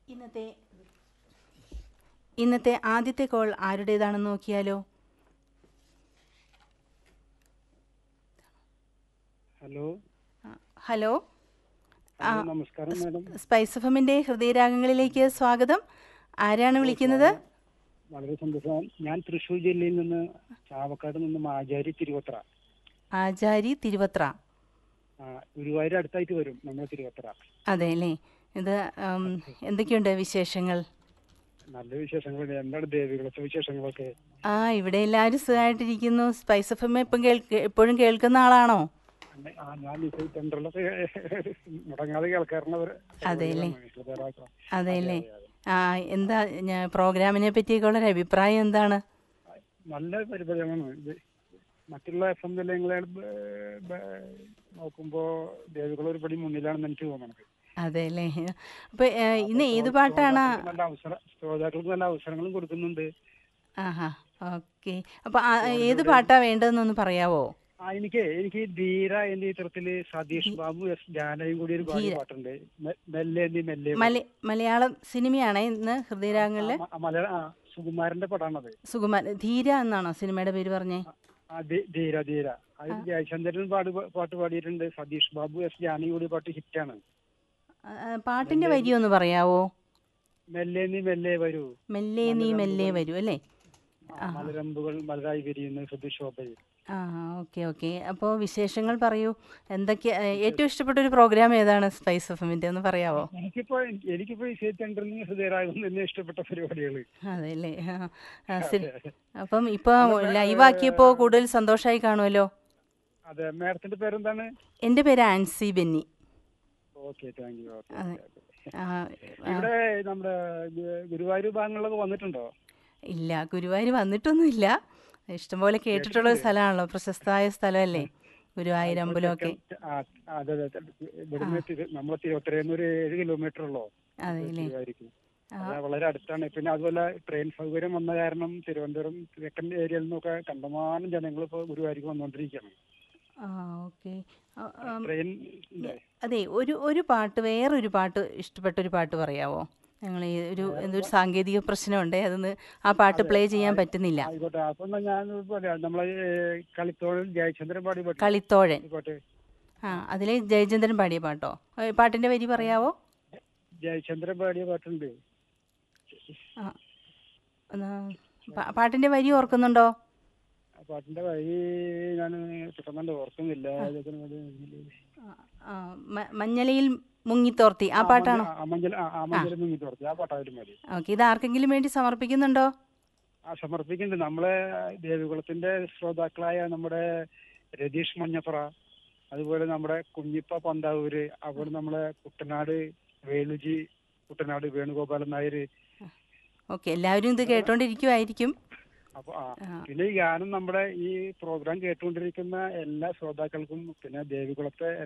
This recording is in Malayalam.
ഇന്നത്തെ ഇന്നത്തെ ആദ്യത്തെ കോൾ ആരുടേതാണെന്ന് നോക്കിയാലോ ഹലോ ആ, ഹലോ ആ ഹലോ നമസ്കാരം മാഡം സ്പൈസ് എഫമിൻ്റെ ഹൃദയരാഗങ്ങളിലേക്ക് സ്വാഗതം ആരാണ് വിളിക്കുന്നത് വളരെ സന്തോഷം ഞാൻ തൃശ്ശൂർ ജില്ലയിൽ നിന്ന് ചാവക്കാട് നിന്ന് മാജാരി തിരുവത്ര ആചാരി തിരുവത്ര ആ, ഗുരുവായൂർ അടുത്തായിട്ട് വരും നമ്മുടെ തിരുവത്ര അതെ അല്ലേ ഇത് ഉം, എന്തൊക്കെയുണ്ട് വിശേഷങ്ങൾ നല്ല വിശേഷങ്ങളുണ്ട് എന്താണ് ദേവികളത്തെ വിശേഷങ്ങളൊക്കെ ആ ഇവിടെ എല്ലാവരും സുഖമായിട്ടിരിക്കുന്നു സ്പൈസ് എഫ് എം ഇപ്പം കേൾക്ക് എപ്പോഴും കേൾക്കുന്ന ആളാണോ അന്നെ- ആ, ഞാൻ ഈ ടെൻഡറിലൊക്കെ മുടങ്ങാതെ കേൾക്കാറുള്ളവർ അതെ അല്ലേ അതെ അല്ലേ ആ എന്താ ഞാൻ പ്രോഗ്രാമിനെ പറ്റിയൊക്കെ ഉള്ളൊരു അഭിപ്രായം എന്താണ് നല്ല പരിപാടിയാണ് ഇത് മറ്റുള്ള എഫ് എം നിലയങ്ങളെ ബ- ബ- നോക്കുമ്പോ ദേവികൾ ഒരു പടി മുന്നിലാണെന്ന് എനിക്ക് തോന്നുന്നത് അതെ അല്ലേ അപ്പോൾ ഇന്ന് ഏത് പാട്ടാണ് ശ്രോതാക്കൾക്ക് നല്ല അവസരം ശ്രോതാക്കൾക്ക് നല്ല അവസരങ്ങളും കൊടുക്കുന്നുണ്ട് ആഹാ ഓക്കെ അപ്പോൾ ഏത് പാട്ടാ വേണ്ടതെന്നൊന്ന് പറയാവോ ആ എനിക്ക് എനിക്ക് ധീര എന്ന ചിത്രത്തില് സതീഷ് ബാബു എസ് ജാനയും കൂടി ഒരു പാടിയ പാട്ടുണ്ട് മെ- മെല്ലെ നീ മെല്ലെ മല മലയാളം സിനിമയാണ് ഇന്ന് ഹൃദയരാഗങ്ങളിൽ ആ, മ- മലയാള ആ സുകുമാരന്റെ പടാണത് സുകുമാർ ധീര എന്നാണോ സിനിമയുടെ പേര് പറഞ്ഞേ ആ ധീ- ധീര ധീര അതിൽ ജയചന്ദ്രൻ പാട് പാട്ട് പാടിയിട്ടുണ്ട് സതീഷ് ബാബു എസ് ജാനയും കൂടി പാട്ട് ഹിറ്റാണ് ആ, ആ, പാട്ടിന്റെ വരി ഒന്ന് പറയാവോ മെല്ലെ നീ മെല്ലെ വരൂ മെല്ലെ നീ മെല്ലെ വരൂ അല്ലേ ആ, മലരമ്പുകൾ മലരായി വിരിയുന്ന ഹൃദയശോഭയിൽ ആ ഓക്കെ ഓക്കെ അപ്പോൾ വിശേഷങ്ങൾ പറയൂ എന്തൊക്കെ ഏ, ഏറ്റവും ഇഷ്ടപ്പെട്ട ഒരു പ്രോഗ്രാം ഏതാണ് സ്പൈസ് എഫ് എമ്മിൻ്റെ ഒന്ന് പറയാവോ എനിക്കിപ്പോ എനിക്കിപ്പോ ഈ ടെൻഡറിൽ ഹൃദയരാഗം തന്നെ ഇഷ്ടപ്പെട്ട പരിപാടികള് അതെ അല്ലേ ആ, ആ, ശരി അപ്പം ഇപ്പോൾ ലൈവാക്കിയപ്പോൾ കൂടുതൽ സന്തോഷമായി കാണുമല്ലോ അതെ മാഡത്തിന്റെ പേരെന്താണ് എൻ്റെ പേര് Ancy Benny okay thank you okay അതെ ആ, ഇവിടെ നമ്മുടെ ഗു- ഗുരുവായൂർ ഭാഗങ്ങളിലൊക്കെ വന്നിട്ടുണ്ടോ ഇല്ല ഗുരുവായൂർ വന്നിട്ടൊന്നുമില്ല ഇഷ്ടംപോലെ കേട്ടിട്ടുള്ള ഒരു സ്ഥലമാണല്ലോ പ്രശസ്തമായ സ്ഥലമല്ലേ ഗുരുവായൂർ അമ്പലമൊക്കെ ആ, അതെ അതെ അതെ. ഇവിടുന്ന് തിരു- നമ്മളെ തിരുവത്തരയിൽ ഒരു ഏഴ് കിലോമീറ്റർ ഉള്ളോ അതെ അല്ലേ ഗുരുവായൂർക്ക് ആ. അത് വളരെ അടുത്താണ് പിന്നെ അതുപോലെ ട്രെയിൻ സൗകര്യം വന്ന കാരണം തിരുവനന്തപുരം തെക്കൻ ഏരിയയിൽ നിന്നൊക്കെ കണ്ടമാനം ജനങ്ങൾ ഇപ്പോൾ ഗുരുവായൂർക്ക് വന്നുകൊണ്ടിരിക്കുകയാണ് ആ ഓക്കെ ട്രെയിൻ ഇല്ലേ? അതെ ഒരു ഒരു പാട്ട് വേറൊരു പാട്ട് ഇഷ്ടപ്പെട്ട ഒരു പാട്ട് പറയാവോ ഞങ്ങൾ ഈ ഒരു എന്തൊരു സാങ്കേതിക പ്രശ്നമുണ്ടേ അതൊന്ന് ആ പാട്ട് പ്ലേ ചെയ്യാൻ പറ്റുന്നില്ല ആയിക്കോട്ടെ അപ്പൊ എന്നാ ഞാൻ പറയാം നമ്മളെ ഏ, കളിത്തോഴൻ ജയചന്ദ്രൻ പാടി പാട്ട് കളിത്തോഴൻ ആയിക്കോട്ടെ ആ അതിൽ ജയചന്ദ്രൻ പാടിയ പാട്ടോ ഏ, പാട്ടിന്റെ വരി പറയാവോ ജയചന്ദ്രൻ പാടിയ പാട്ടുണ്ട് ആ എന്നാ, പാ- പാട്ടിന്റെ വരി ഓർക്കുന്നുണ്ടോ ആ പാട്ടിന്റെ വഴി ഞാൻ പെട്ടെന്ന് ഓർക്കുന്നില്ല ഇതിന് വേണ്ടി ആ, ആ, മ- മഞ്ഞലയിൽ മുങ്ങിത്തോർത്തി ആ പാട്ടാണോ ആ മഞ്ചൽ ആ മഞ്ചൽ മുങ്ങി തോർത്തി ആ പാട്ടായാലും മതി ഓക്കെ ഇത് ആർക്കെങ്കിലും വേണ്ടി സമർപ്പിക്കുന്നുണ്ടോ ആ സമർപ്പിക്കുന്നുണ്ട് നമ്മളെ ദേവികുളത്തിന്റെ ശ്രോതാക്കളായ നമ്മുടെ രതീഷ് മഞ്ഞപ്പുറ അതുപോലെ നമ്മുടെ കുഞ്ഞിപ്പ പന്താവൂര് അതുപോലെ നമ്മളെ കുട്ടനാട് വേണുജി കുട്ടനാട് വേണുഗോപാലൻ നായർ ഓക്കെ എല്ലാവരും ഇത് കേട്ടോണ്ടിരിക്കുമായിരിക്കും അപ്പൊ ആ ആ. പിന്നെ ഈ ഗാനം നമ്മുടെ ഈ പ്രോഗ്രാം കേട്ടുകൊണ്ടിരിക്കുന്ന എല്ലാ ശ്രോതാക്കൾക്കും പിന്നെ ദേവികുളത്തെ